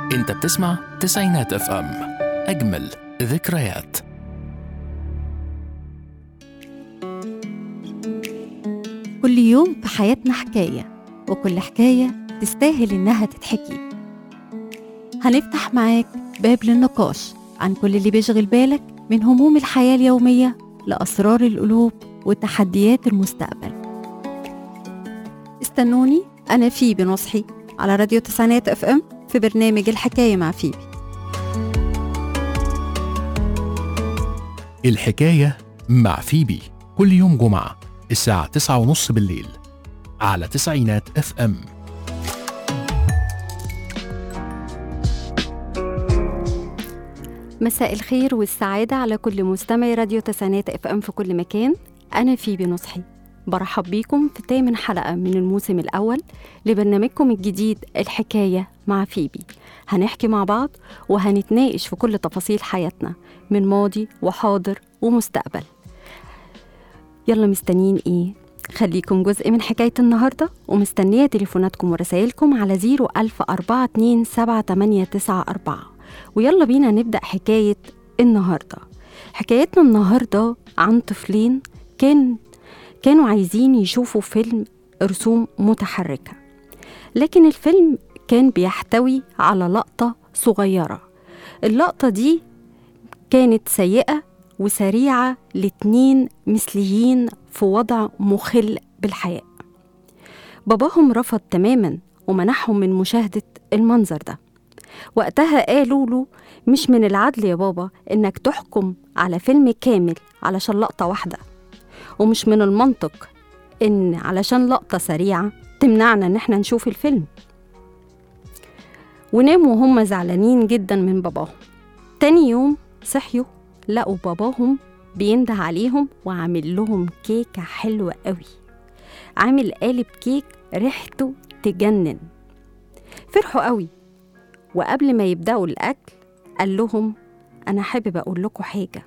انت بتسمع تسعينات اف ام اجمل ذكريات كل يوم في حياتنا حكاية وكل حكاية تستاهل إنها تتحكي هنفتح معاك باب للنقاش عن كل اللي بيشغل بالك من هموم الحياة اليومية لأسرار القلوب وتحديات المستقبل استنوني أنا فيبي نصحي على راديو تسعينات اف ام في برنامج الحكاية مع فيبي الحكاية مع فيبي كل يوم جمعة الساعة تسعة ونص بالليل على تسعينات اف ام مساء الخير والسعادة على كل مستمعي راديو تسعينات اف ام في كل مكان أنا فيبي نصحي برحب بيكم في تامن حلقة من الموسم الأول لبرنامجكم الجديد الحكاية مع فيبي هنحكي مع بعض وهنتناقش في كل تفاصيل حياتنا من ماضي وحاضر ومستقبل يلا مستنيين ايه خليكم جزء من حكاية النهاردة ومستنية تليفوناتكم ورسائلكم على 010427894 ويلا بينا نبدأ حكاية النهاردة حكايتنا النهاردة عن طفلين كان كانوا عايزين يشوفوا فيلم رسوم متحركة لكن الفيلم كان بيحتوي على لقطة صغيرة اللقطة دي كانت سيئة وسريعة لاتنين مثليين في وضع مخل بالحياة باباهم رفض تماما ومنعهم من مشاهدة المنظر ده وقتها قالوا له مش من العدل يا بابا إنك تحكم على فيلم كامل علشان لقطة واحدة ومش من المنطق إن علشان لقطة سريعة تمنعنا إن احنا نشوف الفيلم وناموا وهم زعلانين جدا من باباهم تاني يوم صحيوا لقوا باباهم بينده عليهم وعامل لهم كيكة حلوة قوي عامل قالب كيك ريحته تجنن فرحوا قوي وقبل ما يبدأوا الأكل قال لهم أنا حابب أقول لكم حاجة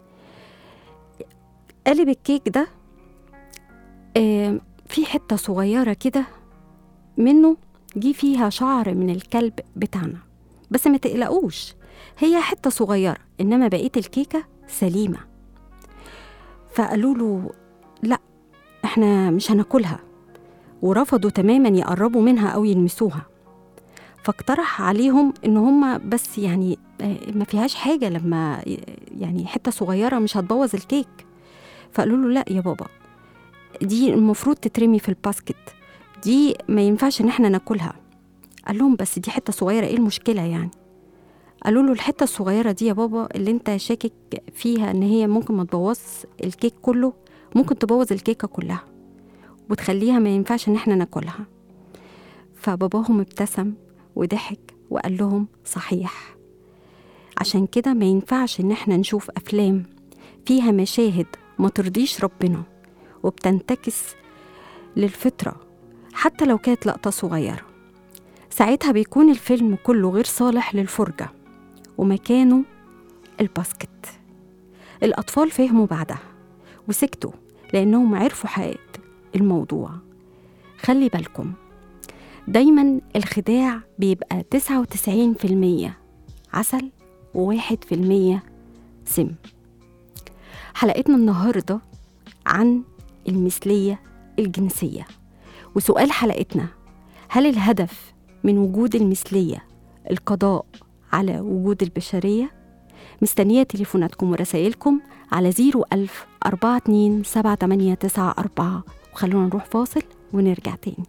قالب الكيك ده آه في حتة صغيرة كده منه جه فيها شعر من الكلب بتاعنا بس ما تقلقوش هي حتة صغيرة إنما بقية الكيكة سليمة فقالوا له لا احنا مش هناكلها ورفضوا تماما يقربوا منها أو يلمسوها فاقترح عليهم ان هم بس يعني ما فيهاش حاجه لما يعني حته صغيره مش هتبوظ الكيك فقالوا له لا يا بابا دي المفروض تترمي في الباسكت دي ما ينفعش ان احنا ناكلها قال لهم بس دي حته صغيره ايه المشكله يعني قالوا له الحته الصغيره دي يا بابا اللي انت شاكك فيها ان هي ممكن ما تبوظ الكيك كله ممكن تبوظ الكيكه كلها وتخليها ما ينفعش ان احنا ناكلها فباباهم ابتسم وضحك وقال لهم صحيح عشان كده ما ينفعش ان احنا نشوف افلام فيها مشاهد ما ترضيش ربنا وبتنتكس للفطرة حتى لو كانت لقطة صغيرة ساعتها بيكون الفيلم كله غير صالح للفرجة ومكانه الباسكت الأطفال فهموا بعدها وسكتوا لأنهم عرفوا حقيقة الموضوع خلي بالكم دايما الخداع بيبقى تسعة وتسعين في المية عسل وواحد في المية سم حلقتنا النهاردة عن المثلية الجنسية وسؤال حلقتنا هل الهدف من وجود المثلية القضاء على وجود البشرية؟ مستنية تليفوناتكم ورسائلكم على زيرو ألف أربعة اتنين سبعة تمانية تسعة أربعة وخلونا نروح فاصل ونرجع تاني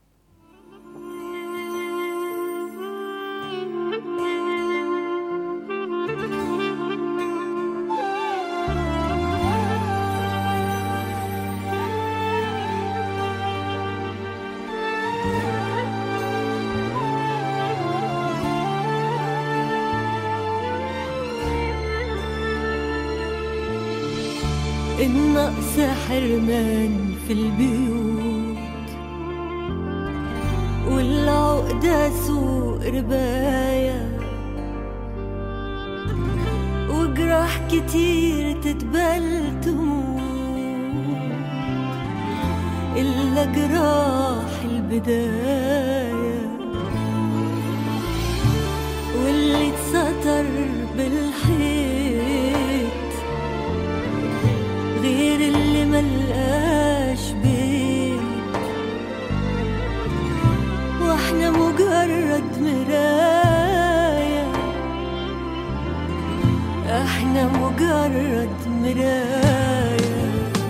النقص حرمان في البيوت والعقدة سوق رباية وجراح كتير تتبل تموت إلا جراح البداية احنا مجرد مراية احنا مجرد مراية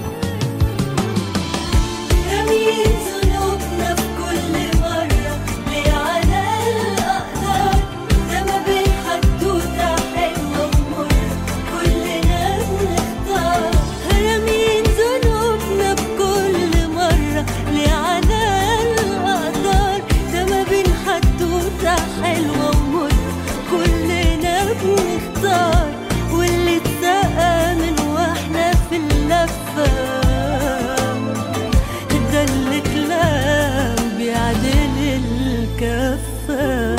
رميت ذنوبنا في كل مرة ليه على الأقدار ده ما بين حدوتة حلوة ومرة كلنا بنختار رميت ذنوبنا في كل مرة ليه على الأقدار ده ما بين حدوتة حلوة ومرة كلنا بنختار واللي اتسقى من واحنا في اللفة ده اللي تلاقى بيعدل الكفة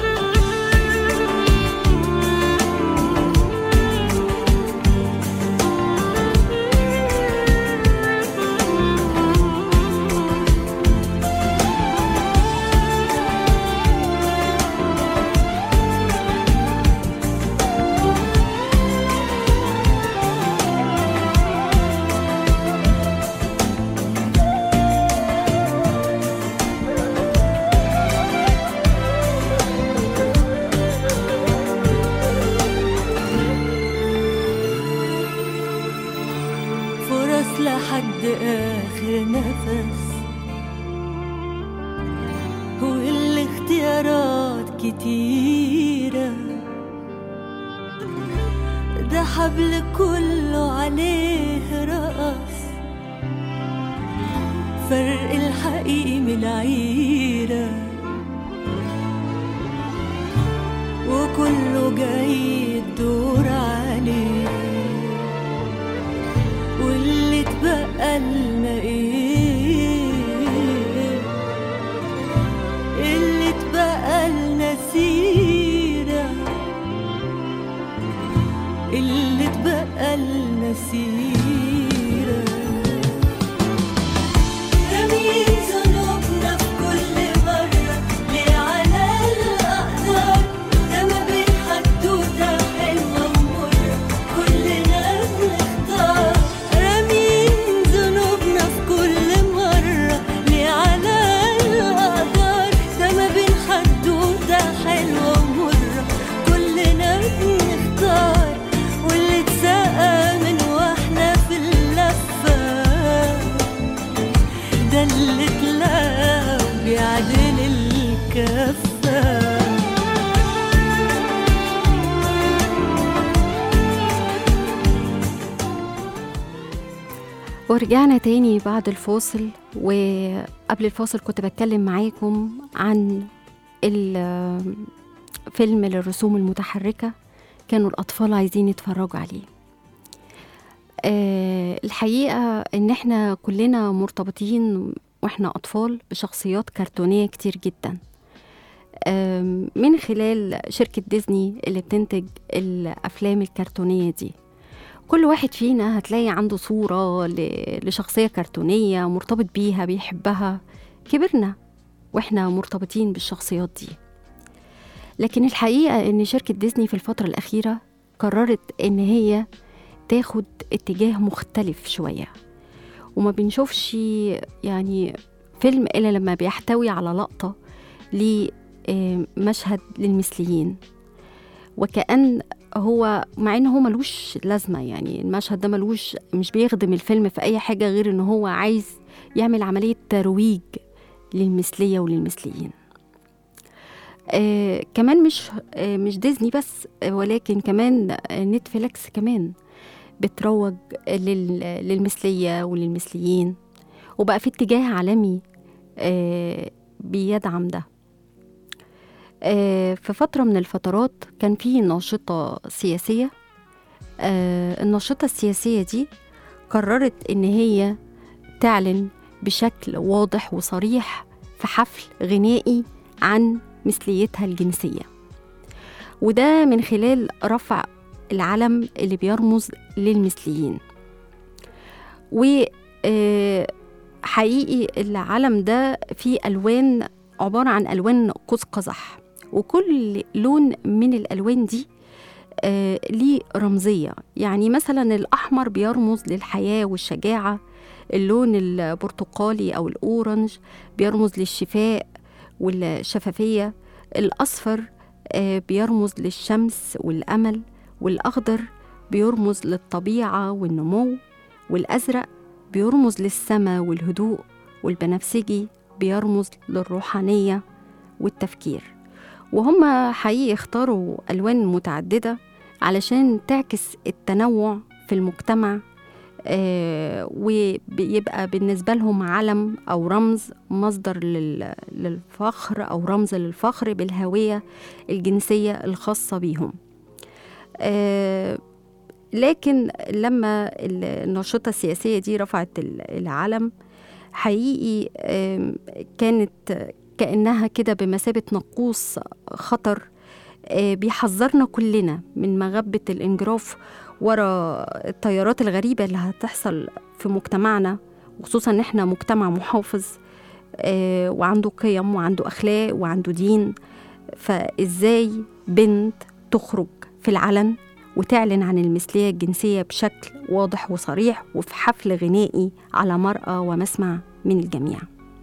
فرص لحد آخر نفس والاختيارات كتيرة ده حبل كله عليه رقص فرق الحقيقي من العيرة وكله جاي الدور عليه واللي اتبقى لنا ايه اللي اتبقى لنا سيرة اللي اتبقى لنا سيرة رميت ذنوبنا في كل مرة ليه على الأقدار ده ما بين حدوتة حلوة ومرة كلنا بنختار رميت ذنوبنا في كل مرة ليه على الأقدار ده ما بين حدوتة حلوة ومرة كلنا بنختار واللي اتسقى من واحنا في اللفة ده اللي تلاقى بيعدل الكفة ورجعنا تاني بعد الفاصل وقبل الفاصل كنت بتكلم معاكم عن ال- فيلم للرسوم المتحركة كانوا الأطفال عايزين يتفرجوا عليه آه، الحقيقة إن إحنا كلنا مرتبطين وإحنا أطفال بشخصيات كرتونية كتير جدا آم، من خلال شركة ديزني اللي بتنتج الأفلام الكرتونية دي كل واحد فينا هتلاقي عنده صورة ل- لشخصية كرتونية مرتبط بيها بيحبها كبرنا واحنا مرتبطين بالشخصيات دي لكن الحقيقة ان شركة ديزني في الفترة الأخيرة قررت ان هي تاخد اتجاه مختلف شوية وما بنشوفش يعني فيلم إلا لما بيحتوي على لقطة لمشهد للمثليين وكأن هو مع ان هو ملوش لازمه يعني المشهد ده ملوش مش بيخدم الفيلم في اي حاجه غير ان هو عايز يعمل عمليه ترويج للمثليه وللمثليين آه كمان مش آه مش ديزني بس آه ولكن كمان آه نتفليكس كمان بتروج لل للمثليه وللمثليين وبقى في اتجاه عالمي آه بيدعم ده آه، في فترة من الفترات كان في ناشطة سياسية آه، الناشطة السياسية دي قررت إن هي تعلن بشكل واضح وصريح في حفل غنائي عن مثليتها الجنسية وده من خلال رفع العلم اللي بيرمز للمثليين و آه، حقيقي العلم ده فيه ألوان عبارة عن ألوان قوس قزح وكل لون من الألوان دي آه ليه رمزية يعني مثلا الأحمر بيرمز للحياة والشجاعة اللون البرتقالي أو الأورنج بيرمز للشفاء والشفافية الأصفر آه، بيرمز للشمس والأمل والأخضر بيرمز للطبيعة والنمو والأزرق بيرمز للسماء والهدوء والبنفسجي بيرمز للروحانية والتفكير وهم حقيقي اختاروا ألوان متعددة علشان تعكس التنوع في المجتمع آه، وبيبقى بالنسبة لهم علم أو رمز مصدر لل- للفخر أو رمز للفخر بالهوية الجنسية الخاصة بيهم آه، لكن لما ال- الناشطة السياسية دي رفعت ال- العلم حقيقي آم، كانت كأنها كده بمثابة نقوص خطر آه، بيحذرنا كلنا من مغبة الانجراف ورا التيارات الغريبة اللي هتحصل في مجتمعنا وخصوصا ان احنا مجتمع محافظ آه، وعنده قيم وعنده اخلاق وعنده دين فازاي بنت تخرج في العلن وتعلن عن المثلية الجنسية بشكل واضح وصريح وفي حفل غنائي على مرأى ومسمع من الجميع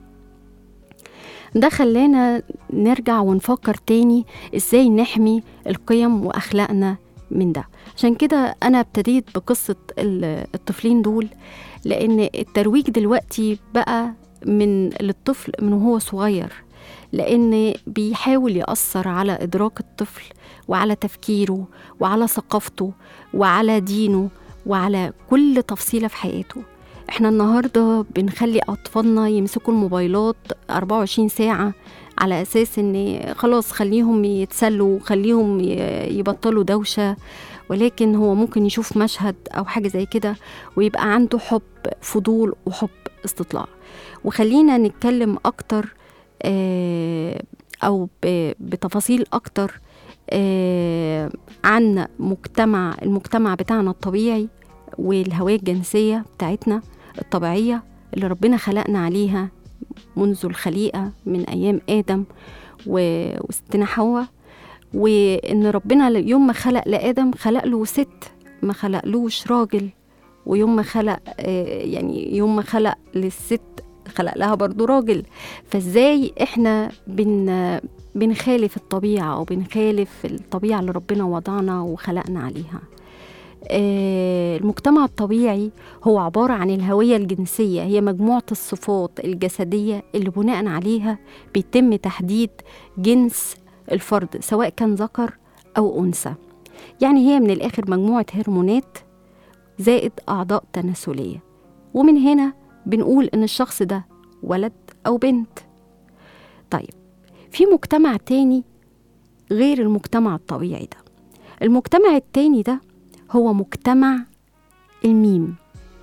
ده خلانا نرجع ونفكر تاني ازاي نحمي القيم واخلاقنا من ده عشان كده انا ابتديت بقصه ال- الطفلين دول لان الترويج دلوقتي بقى من للطفل من وهو صغير لان بيحاول ياثر على ادراك الطفل وعلى تفكيره وعلى ثقافته وعلى دينه وعلى كل تفصيله في حياته احنا النهارده بنخلي اطفالنا يمسكوا الموبايلات 24 ساعه على اساس ان خلاص خليهم يتسلوا خليهم ي- يبطلوا دوشه ولكن هو ممكن يشوف مشهد او حاجه زي كده ويبقى عنده حب فضول وحب استطلاع وخلينا نتكلم اكتر آه، او ب- بتفاصيل اكتر آه، عن مجتمع المجتمع بتاعنا الطبيعي والهوية الجنسية بتاعتنا الطبيعية اللي ربنا خلقنا عليها منذ الخليقة من أيام آدم و- وستنا حواء وإن ربنا يوم ما خلق لآدم خلق له ست ما خلقلوش راجل ويوم ما خلق آه، يعني يوم ما خلق للست خلق لها برضو راجل فازاي احنا بن بنخالف الطبيعة أو بنخالف الطبيعة اللي ربنا وضعنا وخلقنا عليها آه، المجتمع الطبيعي هو عبارة عن الهوية الجنسية هي مجموعة الصفات الجسدية اللي بناء عليها بيتم تحديد جنس الفرد سواء كان ذكر أو أنثى يعني هي من الآخر مجموعة هرمونات زائد أعضاء تناسلية ومن هنا بنقول إن الشخص ده ولد أو بنت طيب في مجتمع تاني غير المجتمع الطبيعي ده المجتمع التاني ده هو مجتمع الميم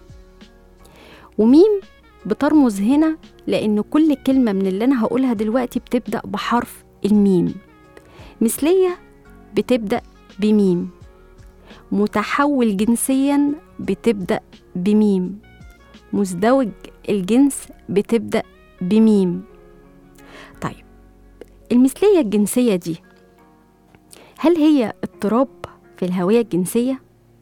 وميم بترمز هنا لأن كل كلمة من اللي أنا هقولها دلوقتي بتبدأ بحرف الميم مثلية بتبدأ بميم متحول جنسيا بتبدأ بميم مزدوج الجنس بتبدأ بميم طيب المثلية الجنسية دي هل هي اضطراب في الهوية الجنسية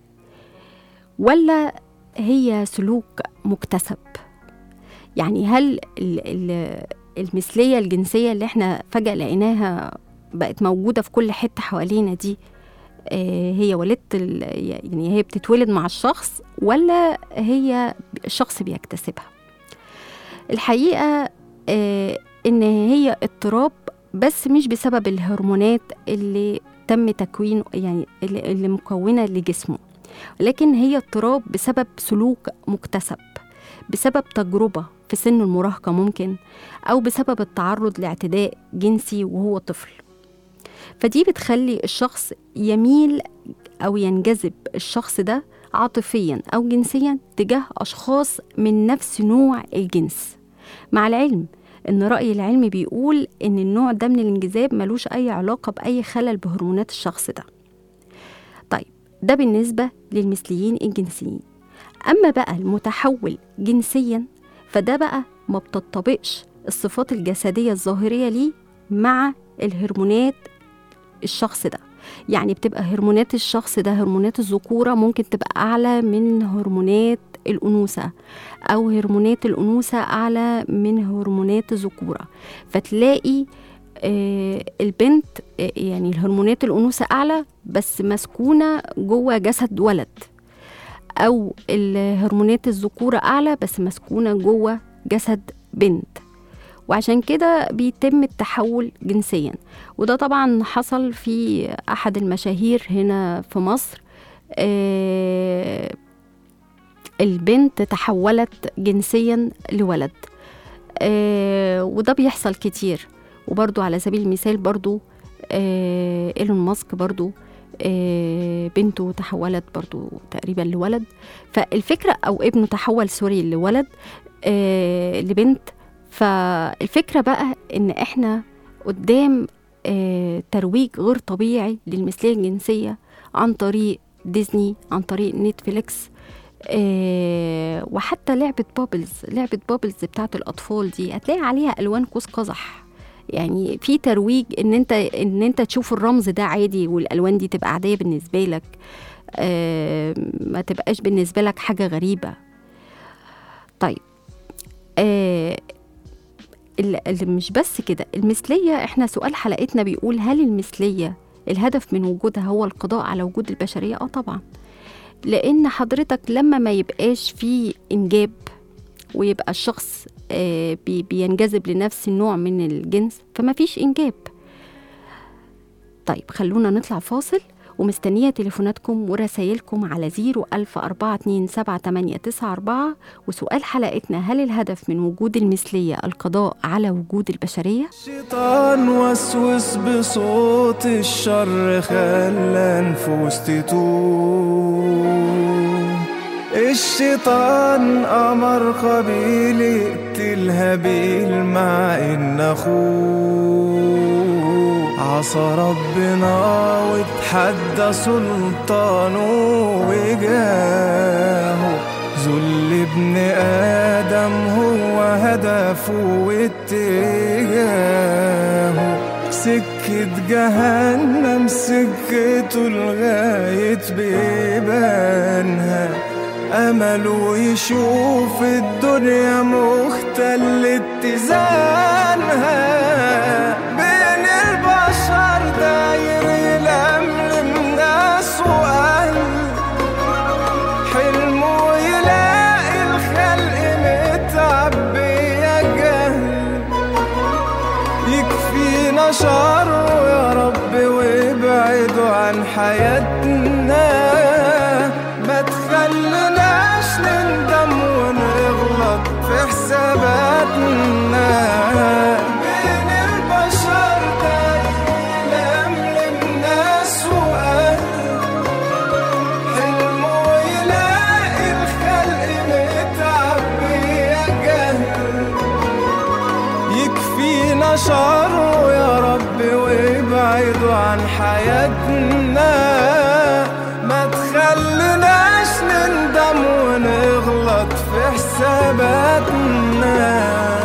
ولا هي سلوك مكتسب يعني هل ال- ال- المثلية الجنسية اللي احنا فجأة لقيناها بقت موجودة في كل حتة حوالينا دي آه، هي ولدت ال- يعني هي بتتولد مع الشخص ولا هي الشخص بيكتسبها الحقيقة آه، إن هي اضطراب بس مش بسبب الهرمونات اللي تم تكوينه يعني اللي اللي مكونة لجسمه لكن هي اضطراب بسبب سلوك مكتسب بسبب تجربة في سن المراهقة ممكن أو بسبب التعرض لاعتداء جنسي وهو طفل فدي بتخلي الشخص يميل أو ينجذب الشخص ده عاطفيا أو جنسيا تجاه أشخاص من نفس نوع الجنس مع العلم إن رأي العلم بيقول إن النوع ده من الانجذاب ملوش أي علاقة بأي خلل بهرمونات الشخص ده طيب ده بالنسبة للمثليين الجنسيين أما بقى المتحول جنسيا فده بقى ما بتطبقش الصفات الجسدية الظاهرية ليه مع الهرمونات الشخص ده يعني بتبقى هرمونات الشخص ده هرمونات الذكورة ممكن تبقى أعلى من هرمونات الأنوثة أو هرمونات الأنوثة أعلى من هرمونات الذكورة فتلاقي آه، البنت آه، يعني الهرمونات الأنوثة أعلى بس مسكونة جوه جسد ولد أو الهرمونات الذكورة أعلى بس مسكونة جوه جسد بنت وعشان كده بيتم التحول جنسيا وده طبعا حصل في أحد المشاهير هنا في مصر آه، البنت تحولت جنسيا لولد آه، وده بيحصل كتير وبرضو على سبيل المثال برضو آه، ايلون ماسك برضو آه، بنته تحولت برضو تقريبا لولد فالفكرة أو ابنه تحول سوري لولد آه، لبنت فالفكرة بقى إن إحنا قدام آه، ترويج غير طبيعي للمثلية الجنسية عن طريق ديزني عن طريق نتفليكس آه، وحتى لعبة بابلز لعبة بابلز بتاعت الأطفال دي هتلاقي عليها ألوان قوس قزح يعني في ترويج ان انت ان انت تشوف الرمز ده عادي والالوان دي تبقى عاديه بالنسبه لك آه ما تبقاش بالنسبه لك حاجه غريبه طيب آه ال- ال- مش بس كده المثليه احنا سؤال حلقتنا بيقول هل المثليه الهدف من وجودها هو القضاء على وجود البشريه اه طبعا لان حضرتك لما ما يبقاش في انجاب ويبقى الشخص آه، بي- بينجذب لنفس النوع من الجنس فما فيش إنجاب طيب خلونا نطلع فاصل ومستنية تليفوناتكم ورسايلكم على 010427894 وسؤال حلقتنا هل الهدف من وجود المثلية القضاء على وجود البشرية؟ الشيطان وسوس بصوت الشر خلى نفوس تتوب الشيطان أمر قبيل يقتل هابيل مع إن أخوه عصى ربنا واتحدى سلطانه وجاهه ذل ابن آدم هو هدفه واتجاهه سكة جهنم سكته لغاية بيبانها أمله يشوف الدنيا مختل اتزانها بين البشر داير يلملم ناس وأهل حلمه يلاقي الخلق متعبية جهل يكفينا شره يا رب وابعدوا عن حياتنا ما تخليناش نندم ونغلط في حساباتنا بين البشر داير يلملم ناس وأهل حلمه يلاقي الخلق متعبية جهل يكفينا شره يا رب وابعدوا عن حياتنا ما تخليناش نندم ونغلط في حساباتنا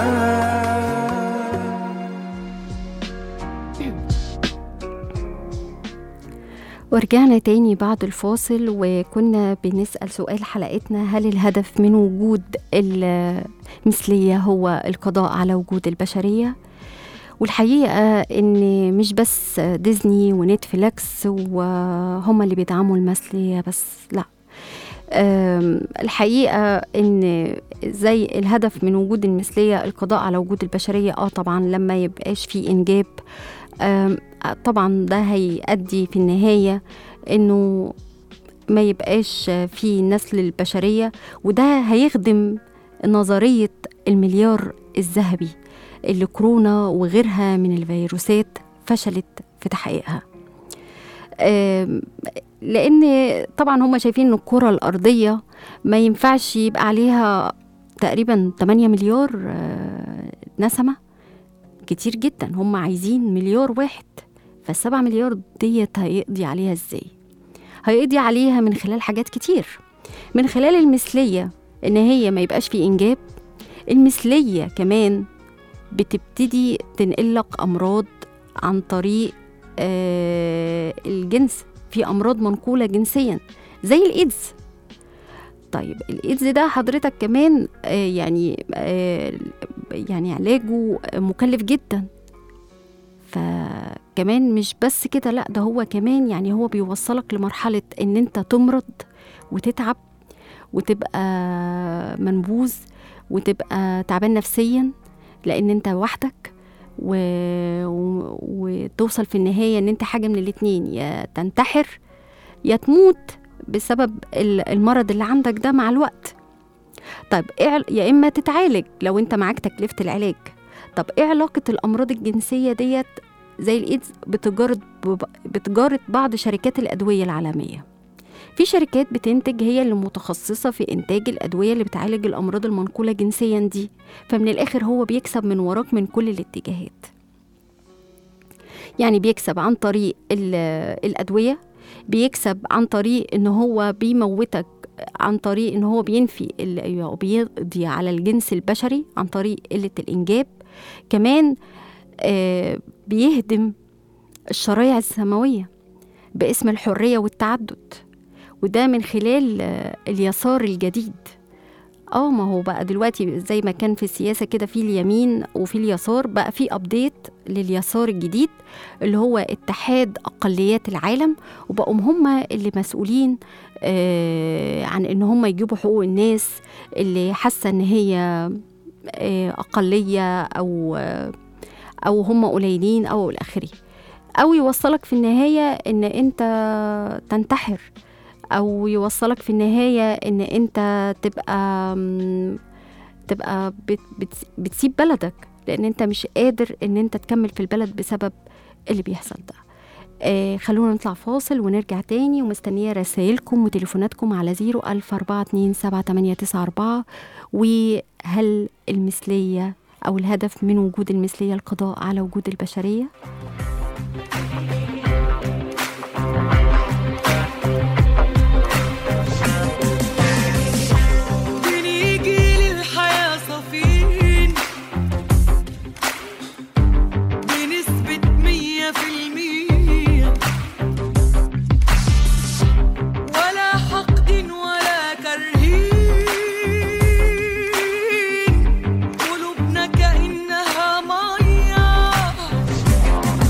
ورجعنا تاني بعد الفاصل وكنا بنسأل سؤال حلقتنا هل الهدف من وجود المثلية هو القضاء على وجود البشرية؟ والحقيقة إن مش بس ديزني ونتفليكس وهم اللي بيدعموا المثلية بس لا أم، الحقيقة إن زي الهدف من وجود المثلية القضاء على وجود البشرية اه طبعا لما يبقاش في إنجاب أم، طبعا ده هيؤدي في النهاية إنه ما يبقاش في نسل البشرية وده هيخدم نظرية المليار الذهبي اللي كورونا وغيرها من الفيروسات فشلت في تحقيقها آم، لان طبعا هم شايفين ان الكره الارضيه ما ينفعش يبقى عليها تقريبا 8 مليار آه، نسمه كتير جدا هم عايزين مليار واحد فالسبع مليار ديت هيقضي عليها ازاي هيقضي عليها من خلال حاجات كتير من خلال المثليه ان هي ما يبقاش في انجاب المثليه كمان بتبتدي تنقلك امراض عن طريق آه الجنس في امراض منقوله جنسيا زي الايدز طيب الايدز ده حضرتك كمان آه، يعني آه، يعني علاجه مكلف جدا فكمان مش بس كده لا ده هو كمان يعني هو بيوصلك لمرحلة ان انت تمرض وتتعب وتبقى منبوذ وتبقى تعبان نفسيا لان انت وحدك و... و... وتوصل في النهاية ان انت حاجة من الاتنين يا تنتحر يا تموت بسبب ال- المرض اللي عندك ده مع الوقت طيب إيه عل- يا اما تتعالج لو انت معاك تكلفة العلاج طب ايه علاقة الامراض الجنسية ديت زي الايدز بتجارة بب- بتجارة بعض شركات الادوية العالمية في شركات بتنتج هي اللي متخصصة في إنتاج الأدوية اللي بتعالج الأمراض المنقولة جنسيا دي فمن الآخر هو بيكسب من وراك من كل الاتجاهات يعني بيكسب عن طريق ال- الأدوية بيكسب عن طريق إن هو بيموتك عن طريق إن هو بينفي ال- أو بيقضي على الجنس البشري عن طريق قلة الإنجاب كمان آه، بيهدم الشرايع السماوية باسم الحرية والتعدد وده من خلال آه، اليسار الجديد اه ما هو بقى دلوقتي زي ما كان في السياسة كده في اليمين وفي اليسار بقى في ابديت لليسار الجديد اللي هو اتحاد أقليات العالم وبقوا هم اللي مسؤولين آه عن ان هم يجيبوا حقوق الناس اللي حاسة ان هي آه أقلية أو آه أو هم قليلين أو الآخري أو يوصلك في النهاية إن أنت تنتحر او يوصلك في النهايه ان انت تبقى م، تبقى بت بت بتسيب بلدك لان انت مش قادر ان انت تكمل في البلد بسبب اللي بيحصل ده آه خلونا نطلع فاصل ونرجع تاني ومستنية رسائلكم وتليفوناتكم على زيرو ألف أربعة اتنين سبعة تمانية تسعة أربعة وهل المثلية أو الهدف من وجود المثلية القضاء على وجود البشرية؟ بنيجي للحياة صافين بنسبة مية في المية ولا حقد ولا كرهين قلوبنا كأنها مية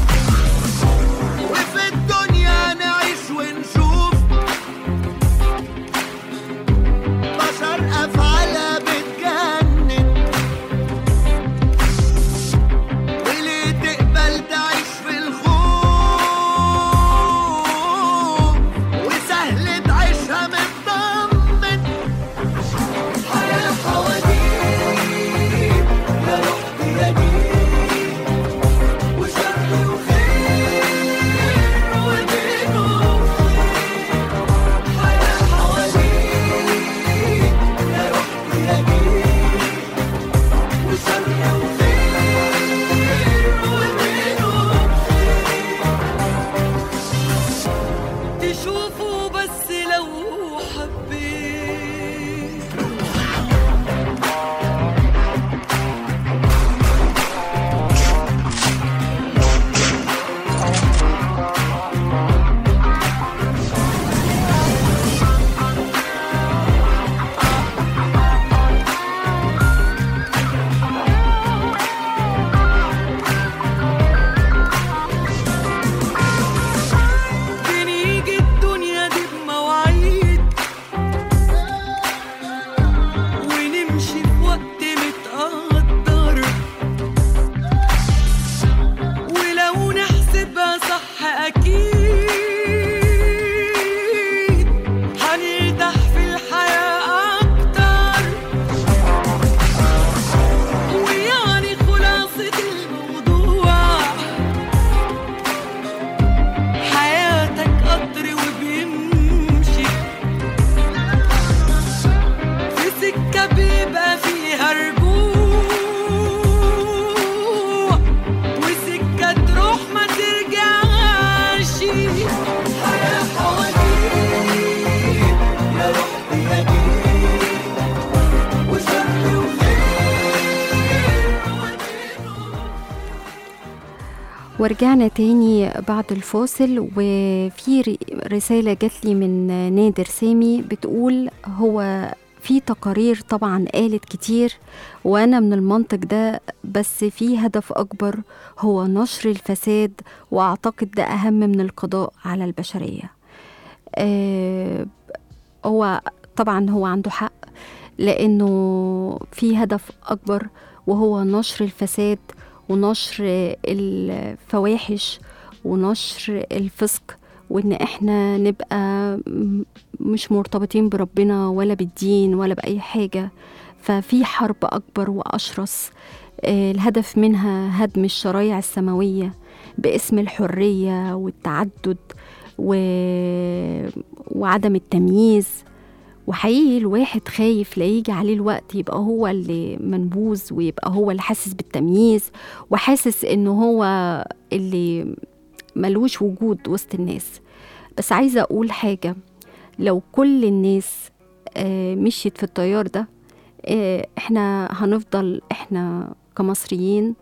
ورجعنا تاني بعد الفاصل وفي ر- رسالة جات لي من نادر سامي بتقول هو في تقارير طبعا قالت كتير وأنا من المنطق ده بس في هدف أكبر هو نشر الفساد وأعتقد ده أهم من القضاء على البشرية آه هو طبعا هو عنده حق لأنه في هدف أكبر وهو نشر الفساد ونشر الفواحش ونشر الفسق وان احنا نبقى م- مش مرتبطين بربنا ولا بالدين ولا باي حاجه ففي حرب اكبر واشرس آه، الهدف منها هدم الشرايع السماويه باسم الحريه والتعدد و... وعدم التمييز وحقيقي الواحد خايف لا يجي عليه الوقت يبقى هو اللي منبوذ ويبقى هو اللي حاسس بالتمييز وحاسس انه هو اللي ملوش وجود وسط الناس بس عايزة أقول حاجة لو كل الناس آه، مشيت في التيار ده آه، احنا هنفضل احنا كمصريين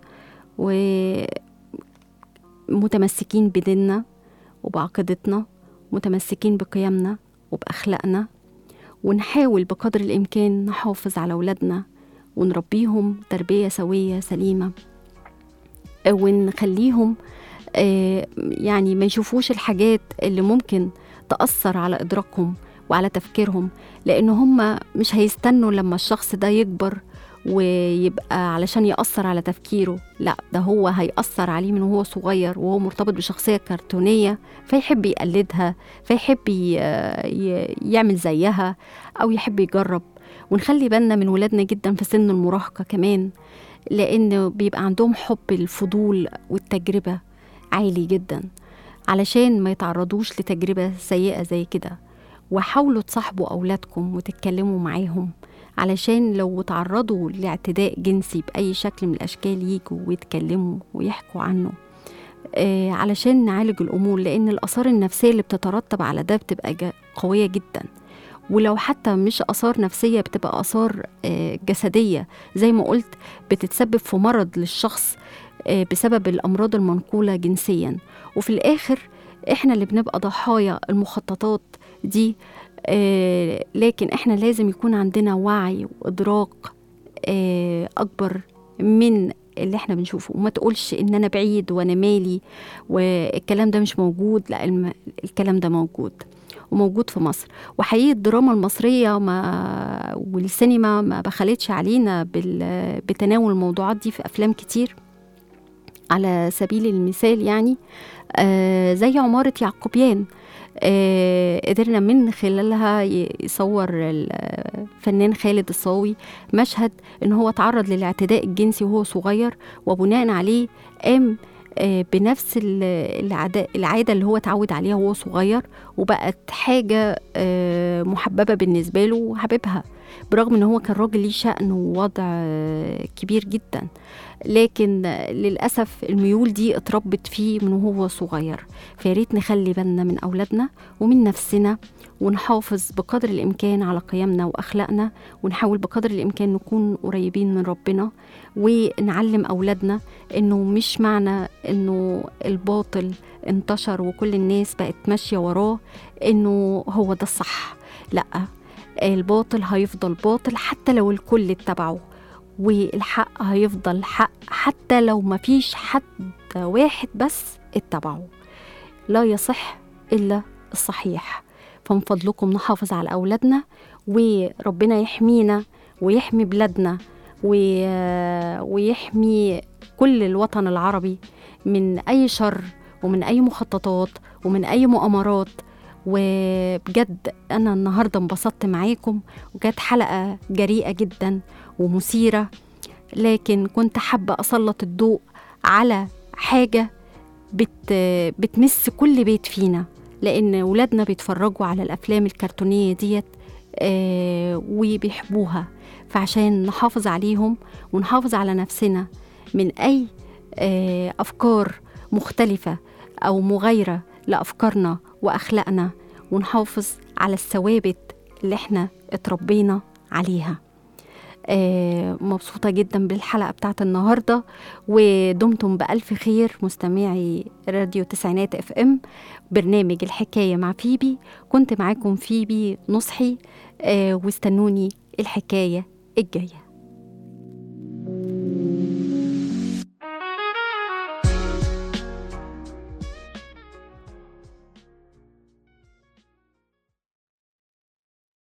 ومتمسكين بديننا وبعقيدتنا متمسكين بقيمنا وبأخلاقنا ونحاول بقدر الإمكان نحافظ على أولادنا ونربيهم تربية سوية سليمة آه، ونخليهم آه، يعني ما يشوفوش الحاجات اللي ممكن تأثر على إدراكهم وعلى تفكيرهم لأن هم مش هيستنوا لما الشخص ده يكبر ويبقى علشان يأثر على تفكيره لا ده هو هيأثر عليه من وهو صغير وهو مرتبط بشخصية كرتونية فيحب يقلدها فيحب ي- ي- يعمل زيها أو يحب يجرب ونخلي بالنا من ولادنا جدا في سن المراهقة كمان لأن بيبقى عندهم حب الفضول والتجربة عالي جدا علشان ما يتعرضوش لتجربة سيئة زي كده وحاولوا تصاحبوا أولادكم وتتكلموا معاهم علشان لو تعرضوا لاعتداء جنسي بأي شكل من الأشكال يجوا ويتكلموا ويحكوا عنه آه علشان نعالج الأمور لأن الآثار النفسية اللي بتترتب على ده بتبقى جا- قوية جدا ولو حتى مش آثار نفسية بتبقى آثار آه جسدية زي ما قلت بتتسبب في مرض للشخص آه بسبب الأمراض المنقولة جنسيا وفي الآخر إحنا اللي بنبقى ضحايا المخططات دي آه لكن إحنا لازم يكون عندنا وعي وإدراك آه أكبر من اللي احنا بنشوفه وما تقولش ان انا بعيد وانا مالي والكلام ده مش موجود لا الم... الكلام ده موجود وموجود في مصر وحقيقي الدراما المصرية ما والسينما ما بخلتش علينا بال... بتناول الموضوعات دي في أفلام كتير على سبيل المثال يعني آه زي عمارة يعقوبيان آه قدرنا من خلالها ي- يصور الفنان خالد الصاوي مشهد ان هو تعرض للاعتداء الجنسي وهو صغير وبناء عليه قام آه، بنفس ال- العادة, العادة اللي هو اتعود عليها وهو صغير وبقت حاجة آه، محببة بالنسبة له وحبيبها برغم ان هو كان راجل ليه شأن ووضع آه، كبير جدا لكن آه، للأسف الميول دي اتربت فيه من وهو صغير فياريت نخلي بالنا من أولادنا ومن نفسنا ونحافظ بقدر الإمكان على قيمنا وأخلاقنا ونحاول بقدر الإمكان نكون قريبين من ربنا ونعلم أولادنا إنه مش معنى إنه الباطل انتشر وكل الناس بقت ماشية وراه إنه هو ده الصح لأ الباطل هيفضل باطل حتى لو الكل اتبعه والحق هيفضل حق حتى لو مفيش حد واحد بس اتبعه لا يصح إلا الصحيح فمن فضلكم نحافظ على أولادنا وربنا يحمينا ويحمي بلادنا وي- ويحمي كل الوطن العربي من أي شر ومن أي مخططات ومن أي مؤامرات وبجد أنا النهاردة انبسطت معاكم وكانت حلقة جريئة جدا ومثيرة لكن كنت حابة أسلط الضوء على حاجة بت بتمس كل بيت فينا لأن ولادنا بيتفرجوا على الأفلام الكرتونية ديت آه وبيحبوها فعشان نحافظ عليهم ونحافظ على نفسنا من أي آه أفكار مختلفة أو مغايرة لأفكارنا وأخلاقنا ونحافظ على الثوابت اللي احنا اتربينا عليها آه، مبسوطة جدا بالحلقة بتاعت النهاردة ودمتم بألف خير مستمعي راديو تسعينات اف ام برنامج الحكاية مع فيبي كنت معاكم فيبي نصحي آه، واستنوني الحكاية الجاية